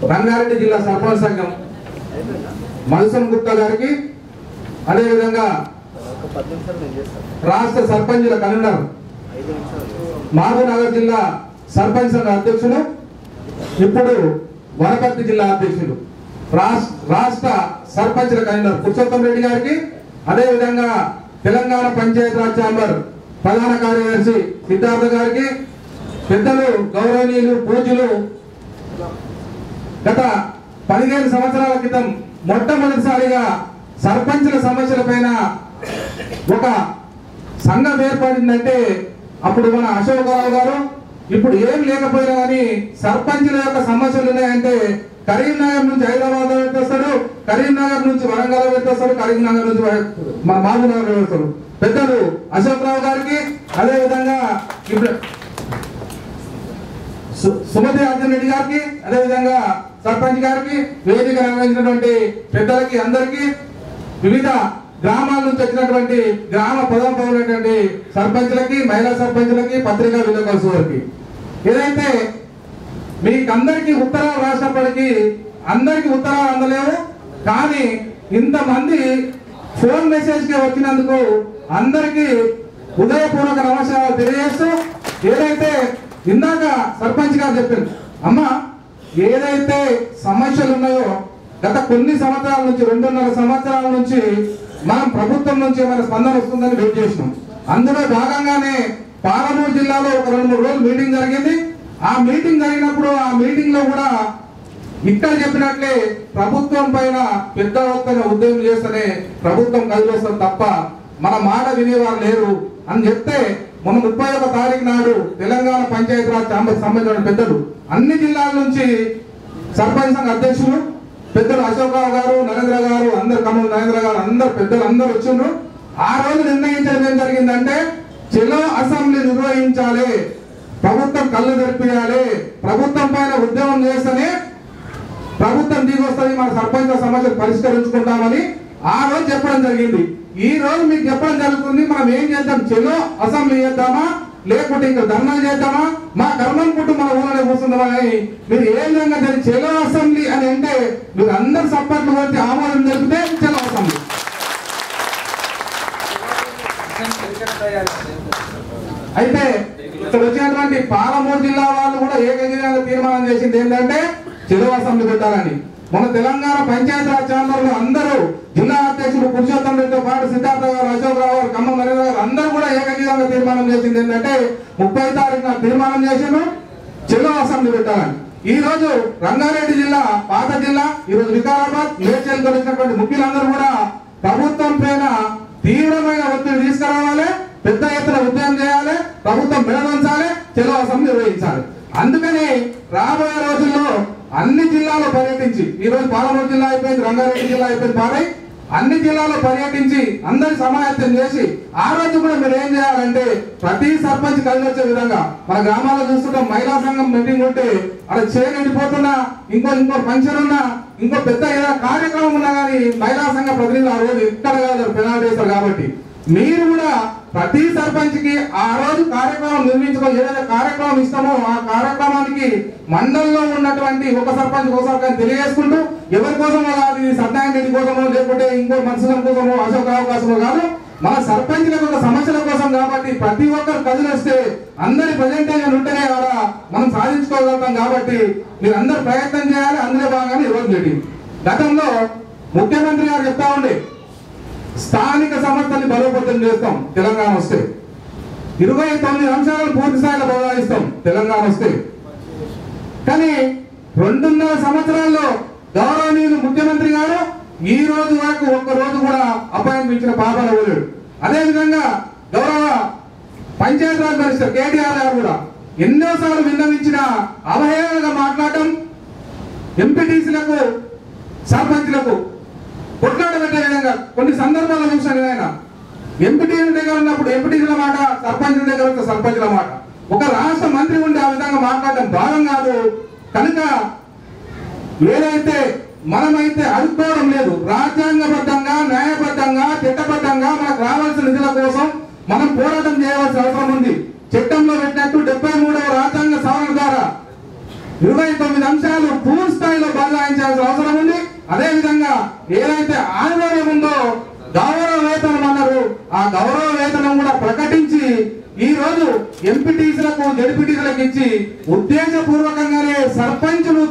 రంగారెడ్డి జిల్లా సర్పంచ్ సంఘం మల్సం గుప్తా గారికి అదేవిధంగా రాష్ట్ర సర్పంచుల కన్వీనర్ మహబూబ్నగర్ జిల్లా సర్పంచ్ సంఘ అధ్యక్షులు ఇప్పుడు వనపర్తి జిల్లా అధ్యక్షులు రాష్ట్ర రాష్ట్ర సర్పంచ్ల కన్వీనర్ పురుషోత్తం రెడ్డి గారికి అదేవిధంగా తెలంగాణ పంచాయత్ రాజ్ ఛాంబర్ ప్రధాన కార్యదర్శి సిద్ధార్థ గారికి పెద్దలు గౌరవనీయులు పూజలు గత పదిహేను సంవత్సరాల క్రితం మొట్టమొదటిసారిగా సర్పంచుల సమస్యల పైన ఒక సంఘం ఏర్పడిందంటే అప్పుడు మన అశోకరావు గారు ఇప్పుడు ఏం లేకపోయినా కానీ సర్పంచుల యొక్క సమస్యలు ఉన్నాయంటే కరీంనగర్ నుంచి హైదరాబాద్ పెట్టేస్తాడు కరీంనగర్ నుంచి వరంగల్ పెట్టేస్తాడు కరీంనగర్ నుంచి వై- మన మహబూబ్నగర్ పెట్టేస్తాడు పెద్దలు అశోకరావు గారికి అదే విధంగా ఇప్పుడు సు- సుమతి అర్జున్ రెడ్డి గారికి అదేవిధంగా సర్పంచ్ గారికి వేదిక నిర్వహించినటువంటి పెద్దలకి అందరికీ వివిధ గ్రామాల నుంచి వచ్చినటువంటి గ్రామ పదం పౌరులైనటువంటి సర్పంచులకి మహిళా సర్పంచులకి పత్రికా విలేకరులకి ఏదైతే మీకందరికీ ఉత్తరాలు రాసినప్పటికీ అందరికీ ఉత్తరాలు అందలేవు కానీ ఇంతమంది ఫోన్ మెసేజ్ కి వచ్చినందుకు అందరికీ హృదయపూర్వక నమస్కారాలు తెలియజేస్తూ ఏదైతే ఇందాక సర్పంచ్ గారు చెప్పింది అమ్మ ఏదైతే సమస్యలు ఉన్నాయో గత కొన్ని సంవత్సరాల నుంచి రెండున్నర సంవత్సరాల నుంచి మనం ప్రభుత్వం నుంచి ఏమైనా స్పందన వస్తుందని వెయిట్ చేసినాం అందులో భాగంగానే పాలమూరు జిల్లాలో ఒక రెండు మూడు రోజులు మీటింగ్ జరిగింది ఆ మీటింగ్ జరిగినప్పుడు ఆ మీటింగ్ లో కూడా ఇక్కడ చెప్పినట్లే ప్రభుత్వం పైన పెద్ద ఎత్తున ఉద్యమం చేస్తేనే ప్రభుత్వం కదిలేస్తుంది తప్ప మన మాట వినేవారు లేరు అని చెప్తే మొన్న ముప్పై ఒక తారీఖు నాడు తెలంగాణ పంచాయతీరాజ్ ఛాంబర్ సంబంధించిన పెద్దలు అన్ని జిల్లాల నుంచి సర్పంచ్ సంఘ అధ్యక్షులు పెద్దలు అశోకరావు గారు నరేంద్ర గారు అందరు కమల్ నరేంద్ర గారు అందరు పెద్దలు అందరు వచ్చిండ్రు ఆ రోజు నిర్ణయించడం ఏం జరిగిందంటే చెలో అసెంబ్లీ నిర్వహించాలి ప్రభుత్వం కళ్ళు తెరిపియాలి ప్రభుత్వం పైన ఉద్యమం చేస్తేనే ప్రభుత్వం దిగి వస్తుంది మన సర్పంచ్ సమస్యలు పరిష్కరించుకుంటామని ఆ రోజు చెప్పడం జరిగింది ఈ రోజు మీకు చెప్పడం జరుగుతుంది మనం ఏం చేద్దాం చెలో అసెంబ్లీ చేద్దామా లేకుంటే ఇంకా ధర్నాలు చేద్దామా మా కర్మం పుట్టు మన ఊళ్ళో కూర్చుందామా అని మీరు ఏ విధంగా దాన్ని చెలో అసెంబ్లీ అని అంటే మీరు అందరు సప్పట్లు కొట్టి ఆమోదం జరిపితే చెలో అసెంబ్లీ అయితే ఇక్కడ వచ్చినటువంటి పాలమూరు జిల్లా వాళ్ళు కూడా ఏకగ్రీవంగా తీర్మానం చేసింది ఏంటంటే చెరువు అసెంబ్లీ పెట్టాలని మన తెలంగాణ పంచాయతీ రాజ్ ఛాంబర్లో అందరూ జిల్లా అధ్యక్షుడు పురుషోత్తం రెడ్డితో పాటు సిద్ధార్థ గారు అశోక్ రావు గారు ఖమ్మం నరేంద్ర గారు అందరూ కూడా ఏకగ్రీవంగా తీర్మానం చేసింది ఏంటంటే ముప్పై తారీఖున తీర్మానం చేసిండ్రు చెరువు అసెంబ్లీ పెట్టాలని ఈ రోజు రంగారెడ్డి జిల్లా పాత జిల్లా ఈ రోజు వికారాబాద్ మేడ్చల్ వచ్చినటువంటి ముఖ్యులందరూ కూడా ప్రభుత్వం పైన తీవ్రమైన ఒత్తిడి తీసుకురావాలి పెద్ద ఎత్తున ఉద్యమం చేయాలి ప్రభుత్వం మెడవంచాలి చెలో అసెంబ్లీ నిర్వహించాలి అందుకని రాబోయే రోజుల్లో అన్ని జిల్లాలో పర్యటించి ఈ రోజు పాలమూరు జిల్లా అయిపోయింది రంగారెడ్డి జిల్లా అయిపోయింది పారై అన్ని జిల్లాలో పర్యటించి అందరి సమాయత్తం చేసి ఆ రోజు కూడా మీరు ఏం చేయాలంటే ప్రతి సర్పంచ్ కలిసి వచ్చే విధంగా మన గ్రామాల్లో చూస్తుంటాం మహిళా సంఘం మీటింగ్ ఉంటే అలా చేరు ఎండిపోతున్నా ఇంకో ఇంకో ఫంక్షన్ ఉన్నా ఇంకో పెద్ద ఏదైనా కార్యక్రమం ఉన్నా కానీ మహిళా సంఘ ప్రతినిధులు ఆ రోజు ఇక్కడ కాదు పెనాల్టీ వేస్తారు కాబట్టి మీరు కూడా ప్రతి సర్పంచ్ కి ఆ రోజు కార్యక్రమం నిర్మించుకొని ఏదైతే కార్యక్రమం ఇస్తామో ఆ కార్యక్రమానికి మండలంలో ఉన్నటువంటి ఒక సర్పంచ్ ఒక సర్పంచ్ తెలియజేసుకుంటూ ఎవరి కోసమో కాదు ఇది సత్యనారాయణ రెడ్డి కోసమో లేకపోతే ఇంకో మనుషుల కోసమో అశోక్ రావు కోసమో కాదు మన సర్పంచ్ల యొక్క సమస్యల కోసం కాబట్టి ప్రతి ఒక్కరు కదిలి వస్తే అందరి ప్రజెంటేషన్ ఉంటేనే కదా మనం సాధించుకోగలుగుతాం కాబట్టి మీరు అందరు ప్రయత్నం చేయాలి అందులో భాగంగానే ఈరోజు మీటింగ్ గతంలో ముఖ్యమంత్రి గారు చెప్తా ఉండే స్థానిక సంస్థల్ని బలోపేతం చేస్తాం తెలంగాణ వస్తే ఇరవై తొమ్మిది అంశాలను పూర్తి స్థాయిలో బదలాయిస్తాం తెలంగాణ వస్తే కానీ రెండున్నర సంవత్సరాల్లో గౌరవనీయులు ముఖ్యమంత్రి గారు ఈ రోజు వరకు ఒక్క రోజు కూడా అపాయింట్మెంట్ ఇచ్చిన పాపన పోలేడు అదే విధంగా గౌరవ పంచాయతీరాజ్ మినిస్టర్ కేటీఆర్ గారు కూడా ఎన్నోసార్లు విన్నవించిన అవహేళనగా మాట్లాడటం ఎంపీటీసీలకు సర్పంచ్లకు కొట్లాట పెట్టే విధంగా కొన్ని సందర్భాల్లో చూశాను ఆయన ఎంపీటీసీ దగ్గర ఉన్నప్పుడు ఎంపీటీసీల మాట సర్పంచుల దగ్గర వస్తే సర్పంచుల మాట ఒక రాష్ట్ర మంత్రి ఉండి ఆ విధంగా మాట్లాడడం భాగం కాదు కనుక ఏదైతే మనమైతే అడుక్కోవడం లేదు రాజ్యాంగబద్ధంగా న్యాయబద్ధంగా చట్టబద్ధంగా మనకు రావాల్సిన నిధుల కోసం మనం పోరాటం చేయవలసిన అవసరం ఉంది చట్టంలో పెట్టినట్టు డెబ్బై మూడవ రాజ్యాంగ సవరణ ద్వారా ఇరవై తొమ్మిది అంశాలు పూర్తి స్థాయిలో కేటాయించాల్సిన అవసరం ఉంది అదే విధంగా ఏదైతే ఆనివార్యం ఉందో గౌరవ వేతనం అన్నారు ఆ గౌరవ వేతనం కూడా ప్రకటించి ఈ రోజు ఎంపీటీసీలకు జడ్పీటీసీలకు ఇచ్చి ఉద్దేశపూర్వకంగానే సర్పంచులు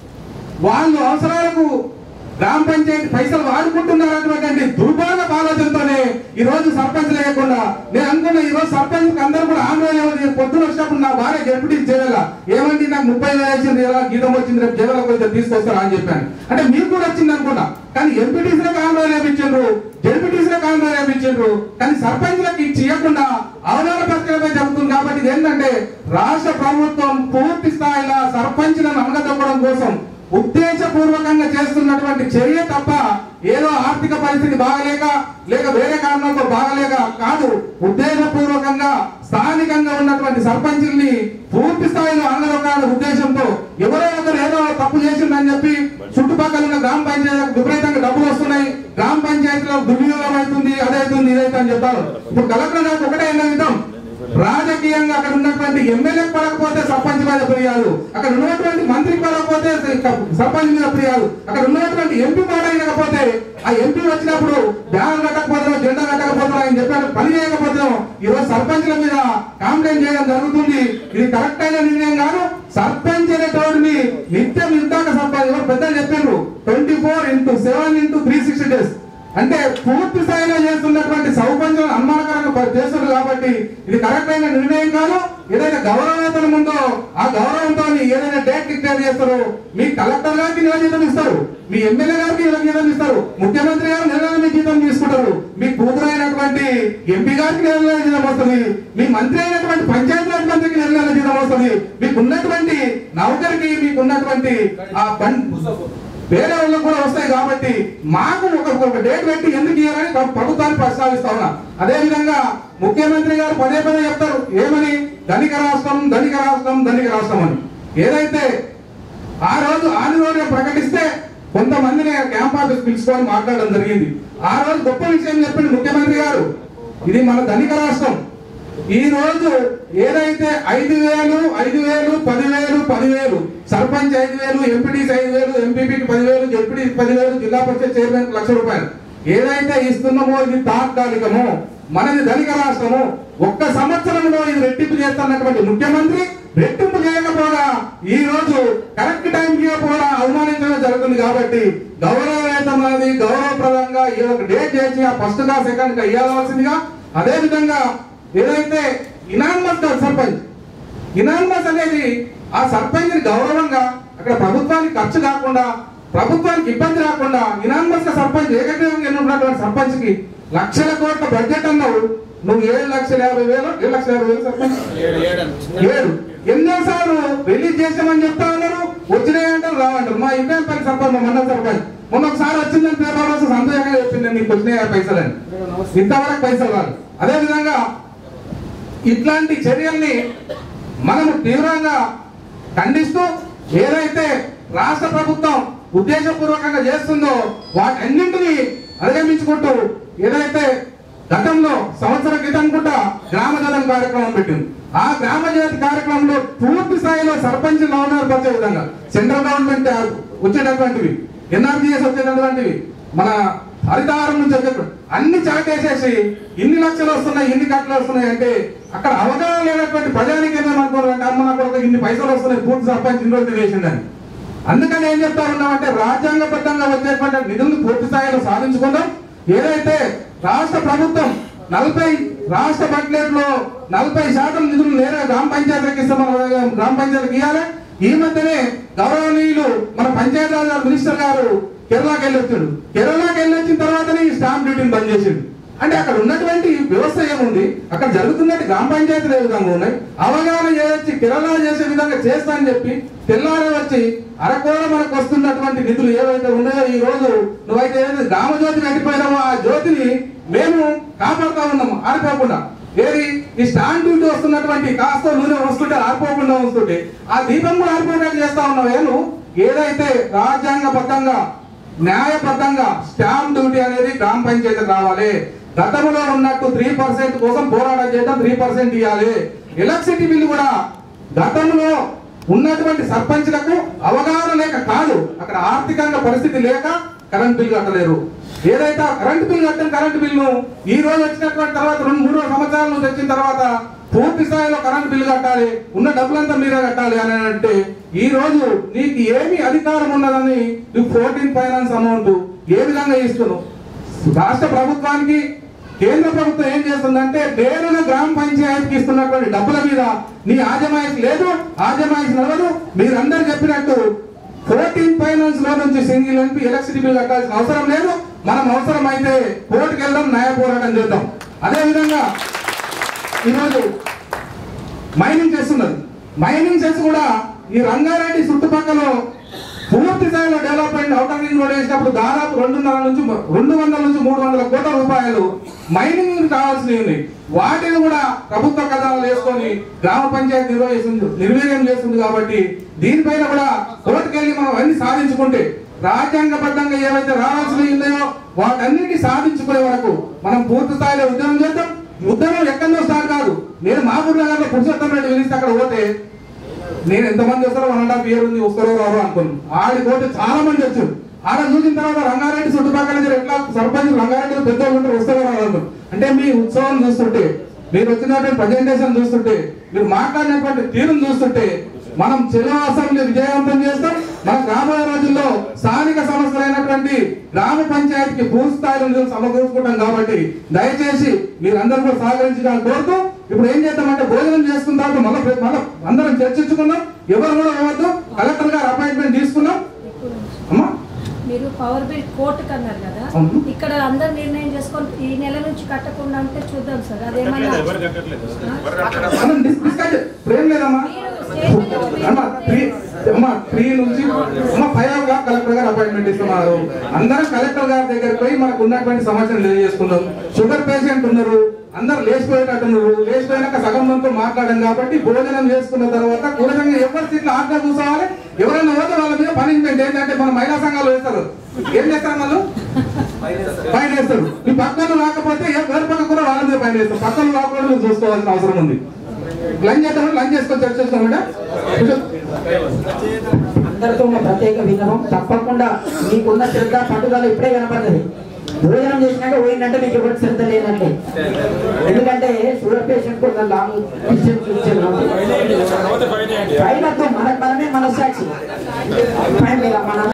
వాళ్ళు అవసరాలకు గ్రామ పంచాయతీ పైసలు వాడుకుంటున్నారన్నటువంటి దుర్భాగ ఆలోచనతోనే ఈ రోజు సర్పంచ్ లేకుండా నేను అనుకున్న ఈ రోజు సర్పంచ్ అందరూ కూడా ఆందోళన పొద్దున వచ్చినప్పుడు నా భార్య జడ్పీటీ చేయాల ఏమండి నాకు ముప్పై వేలు వచ్చింది ఎలా గీతం వచ్చింది రేపు జగన్ కొంచెం తీసుకొస్తారా అని చెప్పాను అంటే మీకు కూడా వచ్చింది అనుకున్నా కానీ ఎంపీటీసీలకు ఆందోళన వేపించారు జడ్పీటీసీలకు ఆందోళన వేపించారు కానీ సర్పంచ్లకు ఇచ్చి ఇవ్వకుండా అవగాహన పత్రికలపై జరుగుతుంది కాబట్టి ఇది ఏంటంటే రాష్ట్ర ప్రభుత్వం పూర్తి స్థాయిలో సర్పంచ్లను అమగదొక్కడం కోసం ఉద్దేశపూర్వకంగా చేస్తున్నటువంటి చర్య తప్ప ఏదో ఆర్థిక పరిస్థితి బాగలేక లేక వేరే కారణాలతో బాగలేక కాదు ఉద్దేశపూర్వకంగా స్థానికంగా ఉన్నటువంటి సర్పంచుల్ని పూర్తి స్థాయిలో అనగలొకాలనే ఉద్దేశంతో ఎవరో ఒకరు ఏదో తప్పు చేసిందని చెప్పి చుట్టుపక్కల ఉన్న గ్రామ పంచాయతీలకు విపరీతంగా డబ్బులు వస్తున్నాయి గ్రామ పంచాయతీలో దుర్వినియోగం అవుతుంది అదైతుంది ఇదైతే అని చెప్తారు ఇప్పుడు కలెక్టర్ గారికి ఒకటే ఏం విధం రాజకీయంగా అక్కడ ఉన్నటువంటి ఎమ్మెల్యే పడకపోతే సర్పంచ్ మీద ఫిర్యాదు అక్కడ ఉన్నటువంటి మంత్రి పడకపోతే సర్పంచ్ మీద ఫిర్యాదు అక్కడ ఉన్నటువంటి ఎంపీ పడకపోతే ఆ ఎంపీ వచ్చినప్పుడు బ్యాన్ కట్టకపోతే జెండా కట్టకపోతే ఆయన చెప్పాడు పని చేయకపోతే ఈ రోజు సర్పంచ్ల మీద కాంప్లైంట్ చేయడం జరుగుతుంది ఇది కరెక్ట్ అయిన నిర్ణయం కాదు సర్పంచ్ అనేటోడిని నిత్యం ఇంతాక సర్పంచ్ ఎవరు పెద్దలు చెప్పారు twenty four into seven into three sixty days అంటే పూర్తి స్థాయిలో చేస్తున్నటువంటి సౌపంచం అనుమానకరంగా ప- చేస్తున్నారు కాబట్టి ఇది కరెక్ట్ అయిన నిర్ణయం కాదు ఏదైతే గౌరవవేతనం ఉందో ఆ గౌరవంతో ఏదైనా డేట్ డిక్లేర్ చేస్తారో మీ కలెక్టర్ గారికి నెల జీతం ఇస్తారు మీ ఎమ్మెల్యే గారికి నెల జీతం ఇస్తారు ముఖ్యమంత్రి గారు నెల నెల జీతం తీసుకుంటారు మీ కూతురు అయినటువంటి ఎంపీ గారికి నెల నెల జీతం వస్తుంది మీ మంత్రి అయినటువంటి పంచాయతీరాజ్ మంత్రికి నెల నెల జీతం వస్తుంది మీకు ఉన్నటువంటి నౌకరికి మీకు ఉన్నటువంటి ఆ బం- వేరే వాళ్ళకు కూడా వస్తాయి కాబట్టి మాకు ఒక ఒక డేట్ పెట్టి ఎందుకు ఇవ్వాలని ప్ర- ప్రభుత్వాన్ని ప్రస్తావిస్తా ఉన్నా అదే విధంగా ముఖ్యమంత్రి గారు పదే పదే చెప్తారు ఏమని ధనిక రాష్ట్రం ధనిక రాష్ట్రం ధనిక రాష్ట్రం అని ఏదైతే ఆ రోజు ఆదివారం ప్రకటిస్తే కొంతమందిని క్యాంప్ ఆఫీస్ పిలుచుకొని మాట్లాడడం జరిగింది ఆ రోజు గొప్ప విషయం చెప్పింది ముఖ్యమంత్రి గారు ఇది మన ధనిక రాష్ట్రం ఈ రోజు ఏదైతే ఐదు వేలు ఐదు వేలు పదివేలు పదివేలు సర్పంచ్ ఐదు వేలు ఎంపీటీసీ ఐదు వేలు ఎంపీపీకి పదివేలు జడ్పీటీ పదివేలు జిల్లా పరిషత్ చైర్మన్ లక్ష రూపాయలు ఏదైతే ఇస్తున్నామో ఇది తాత్కాలికము మనది ధనిక రాష్ట్రము ఒక్క సంవత్సరంలో ఇది రెట్టింపు చేస్తున్నటువంటి ముఖ్యమంత్రి రెట్టింపు చేయకపోగా ఈ రోజు కరెక్ట్ టైం కి కూడా అవమానించడం జరుగుతుంది కాబట్టి గౌరవ వేతనం అనేది గౌరవప్రదంగా ఈ ఒక డేట్ చేసి ఆ ఫస్ట్ గా సెకండ్ గా ఇవ్వాల్సిందిగా అదే విధంగా ఏదైతే ఇనాన్మస్ సర్పంచ్ ఇనాన్మస్ అనేది ఆ సర్పంచ్ గౌరవంగా అక్కడ ప్రభుత్వానికి ఖర్చు కాకుండా ప్రభుత్వానికి ఇబ్బంది రాకుండా ఇనాన్మస్ సర్పంచ్ ఏకగ్రీవంగా ఎన్నుకున్నటువంటి సర్పంచ్ కి లక్షల కోట్ల బడ్జెట్ అన్నావు నువ్వు ఏడు లక్షల యాభై వేలు ఏడు లక్షల యాభై వేలు సర్పంచ్ ఏడు ఎన్నోసార్లు రిలీజ్ చేసామని చెప్తా ఉన్నారు వచ్చినాయి అంటారు రావంటారు మా ఇబ్రాహిం పల్లి సర్పంచ్ మా మండల సర్పంచ్ మొన్న ఒకసారి వచ్చిందని పేపర్ వస్తే సంతోషంగా చెప్పింది నీకు వచ్చినాయి పైసలని ఇంతవరకు పైసలు రాదు అదే విధంగా ఇట్లాంటి చర్యల్ని మనము తీవ్రంగా ఖండిస్తూ ఏదైతే రాష్ట్ర ప్రభుత్వం ఉద్దేశపూర్వకంగా చేస్తుందో వాటన్నింటినీ అధిగమించుకుంటూ ఏదైతే గతంలో సంవత్సరం క్రితం కూడా గ్రామ జ్యోతి కార్యక్రమం పెట్టింది ఆ గ్రామ జ్యోతి కార్యక్రమంలో పూర్తి స్థాయిలో సర్పంచ్ గవర్నర్ పరిచే విధంగా సెంట్రల్ గవర్నమెంట్ వచ్చేటటువంటివి ఎన్ఆర్జీఎస్ వచ్చేటటువంటివి మన హరితహారం నుంచి వచ్చేటప్పుడు అన్ని చాటేసేసి ఇన్ని లక్షలు వస్తున్నాయి ఇన్ని కట్టలు వస్తున్నాయి అంటే అక్కడ అవగాహన లేనటువంటి ప్రజానికి ఏమనుకోవాలంటే అమ్మ నాకు ఒక ఇన్ని పైసలు వస్తున్నాయి పూర్తి సర్పంచ్ ఇన్ని రోజులు వేసిందని అందుకని ఏం చెప్తా ఉన్నామంటే రాజ్యాంగబద్ధంగా వచ్చేటువంటి నిధులను పూర్తి స్థాయిలో సాధించుకుందాం ఏదైతే రాష్ట్ర ప్రభుత్వం నలభై రాష్ట్ర బడ్జెట్ లో నలభై శాతం నిధులు నేరుగా గ్రామ పంచాయతీలకు ఇస్తామని గ్రామ పంచాయతీకి ఇవ్వాలి ఈ మధ్యనే గౌరవనీయులు మన పంచాయతీరాజ్ మినిస్టర్ గారు కేరళకి వెళ్ళొచ్చాడు కేరళకి వెళ్ళొచ్చిన తర్వాతనే ఈ స్టాంప్ డ్యూటీని బంద్ చేసిండు అంటే అక్కడ ఉన్నటువంటి వ్యవస్థ ఏముంది అక్కడ జరుగుతున్నట్టు గ్రామ పంచాయతీలు ఏ విధంగా ఉన్నాయి అవగాహన చేయొచ్చి కేరళ చేసే విధంగా చేస్తా అని చెప్పి తెల్లారి వచ్చి అరకోర మనకు వస్తున్నటువంటి నిధులు ఏవైతే ఉన్నాయో ఈ రోజు నువ్వైతే ఏదైతే గ్రామ జ్యోతి కట్టిపోయినావో ఆ జ్యోతిని మేము కాపాడుతా ఉన్నాము ఆరిపోకుండా ఏది ఈ స్టాండ్ డ్యూటీ వస్తున్నటువంటి కాస్త నూనె వస్తుంటే ఆరిపోకుండా వస్తుంటే ఆ దీపం కూడా ఆరిపోయేటట్టు చేస్తా ఉన్నావు ఏను ఏదైతే రాజ్యాంగబద్ధంగా న్యాయబద్ధంగా స్టాంప్ డ్యూటీ అనేది గ్రామ పంచాయతీ రావాలి గతంలో ఉన్నట్టు త్రీ పర్సెంట్ కోసం పోరాటం చేయడం త్రీ పర్సెంట్ ఇవ్వాలి ఎలక్ట్రిసిటీ బిల్లు కూడా గతంలో ఉన్నటువంటి సర్పంచ్లకు అవగాహన లేక కాదు అక్కడ అక్కడ ఆర్థికంగా పరిస్థితి లేక కరెంట్ బిల్ కట్టలేరు ఏదైతే ఆ కరెంట్ బిల్ కట్టిన కరెంట్ బిల్లు ఈ రోజు వచ్చినటువంటి తర్వాత రెండు మూడు సంవత్సరాల నుంచి వచ్చిన తర్వాత పూర్తి స్థాయిలో కరెంట్ బిల్లు కట్టాలి ఉన్న డబ్బులంతా మీరే కట్టాలి అని అంటే ఈ రోజు నీకు ఏమి అధికారం ఉన్నదని నువ్వు ఫోర్టీన్ ఫైనాన్స్ అమౌంట్ ఏ విధంగా ఇస్తున్నావు రాష్ట్ర ప్రభుత్వానికి కేంద్ర ప్రభుత్వం ఏం చేస్తుందంటే నేరుగా గ్రామ పంచాయతీకి ఇస్తున్నటువంటి డబ్బుల మీద నీ ఆజమాయిషి లేదు ఆజమాయిషి నడవదు మీరందరూ చెప్పినట్టు ఫోర్టీన్ ఫైనాన్స్ లో నుంచి సింగిల్ ఎంపీ ఎలక్ట్రిసిటీ బిల్ కట్టాల్సిన అవసరం లేదు మనం అవసరం అయితే కోర్టుకు వెళ్దాం న్యాయ పోరాటం చేద్దాం అదే విధంగా ఈరోజు మైనింగ్ చేస్తున్నది మైనింగ్ చేసి కూడా ఈ రంగారెడ్డి చుట్టుపక్కల పూర్తి స్థాయిలో డెవలప్మెంట్ అవుటర్ రింగ్ రోడ్ వేసినప్పుడు దాదాపు రెండున్నర నుంచి రెండు వందల నుంచి మూడు వందల కోట్ల రూపాయలు మైనింగ్ కావాల్సినవి ఉన్నాయి వాటిని కూడా ప్రభుత్వ ఖజానాలు వేసుకొని గ్రామ పంచాయతీ నిర్వహిస్తుంది నిర్వీర్యం చేస్తుంది కాబట్టి దీనిపైన కూడా కోర్టుకెళ్ళి మనం అన్ని సాధించుకుంటే రాజ్యాంగబద్ధంగా ఏవైతే రావాల్సినవి ఉన్నాయో వాటన్నిటిని సాధించుకునే వరకు మనం పూర్తి స్థాయిలో ఉద్యమం చేద్దాం ఉద్యమం ఎక్కడో స్టార్ట్ కాదు నేను మహబూబ్ నగర్ లో పురుషోత్తం రెడ్డి పిలిస్తే అక్కడ పోతే నేను ఎంతమంది వస్తారో వన్ అండ్ హాఫ్ ఇయర్ ఉంది వస్తారో రారో అనుకున్నాను ఆడి పోతే చాలా మంది వచ్చారు ఆడ చూసిన తర్వాత రంగారెడ్డి చుట్టుపక్కల నుంచి ఎట్లా సర్పంచ్ రంగారెడ్డి పెద్దోళ్ళు ఉంటారు వస్తారో రారో అనుకున్నాను అంటే మీ ఉత్సవం చూస్తుంటే మీరు వచ్చినటువంటి ప్రజెంటేషన్ చూస్తుంటే మీరు మాట్లాడినటువంటి తీరును చూస్తుంటే మనం చెలో అసెంబ్లీ విజయవంతం చేస్తాం మన రాబోయే రోజుల్లో స్థానిక సంస్థలైనటువంటి గ్రామ పంచాయతీకి పూర్తి స్థాయిలో నిధులు సమకూర్చుకుంటాం కాబట్టి దయచేసి మీరందరూ కూడా సహకరించాలని కోరుతూ ఇప్పుడు ఏం చేద్దామంటే భోజనం చేసుకున్న తర్వాత మళ్ళీ మళ్ళీ అందరం చర్చించుకుందాం ఎవరు కూడా ఇవ్వద్దు కలెక్టర్ గారు అపాయింట్మెంట్ తీసుకున్నాం అమ్మా మీరు పవర్ బిల్ కోర్టుకు అన్నారు కదా అవును. ఇక్కడ అందరు నిర్ణయం చేసుకొని ఈ నెల నుంచి కట్టకుండా ఉంటే చూద్దాం సార్ అదేమన్నా మనం డిస్- డిస్కస్ చే- ఇప్పుడు ఏం లేదమ్మా అమ్మా త్రీ అమ్మా త్రీ నుంచి అమ్మ ఫైవ్ ఓ క్లాక్ కలెక్టర్ గారు అపాయింట్మెంట్ ఇస్తున్నారు అందరం కలెక్టర్ గారి దగ్గరికి పోయి మనకు ఉన్నటువంటి సమస్యలు తెలియజేసుకుందాం షుగర్ పేషెంట్ ఉన్నారు అందరు లేచిపోయేటట్టు ఉన్నారు లేచిపోయినాక సగం మందితో మాట్లాడాం కాబట్టి భోజనం చేసుకున్న తర్వాత కూరగాయ ఎవరి సీట్లు ఆజ్ఞ కూర్చోవాలి ఎవరైనా పోతే వాళ్ళ మీద పనిష్మెంట్ ఏంటంటే మన మహిళా సంఘాలు వేస్తారు ఏం చేస్తారు వాళ్ళు పైన వేస్తారు మీ పక్కన రాకపోతే ఏ ఎవరి పక్క కూడా వాళ్ళ మీద పైన వేస్తారు పక్కన రాకుండా నువ్వు చూసుకోవాల్సిన అవసరం ఉంది లంచ్ చేద్దాం లంచ్ చేసుకొని చర్చ చేస్తామంటే అందరితో ఉన్న ప్రత్యేక విన్నపం తప్పకుండా మీకున్న శ్రద్ధ పట్టుదల ఇప్పుడే కనపడుతుంది భోజనం చేసినాక పోయిందంటే మీకు ఎవరికి శ్రద్ధ లేదంటే ఎందుకంటే షుగర్ పేషెంట్ కూడా లాంగ్ డిస్టెన్స్ ఇచ్చారు పైన మనకు మనమే మనసాక్షి పైన మీద మన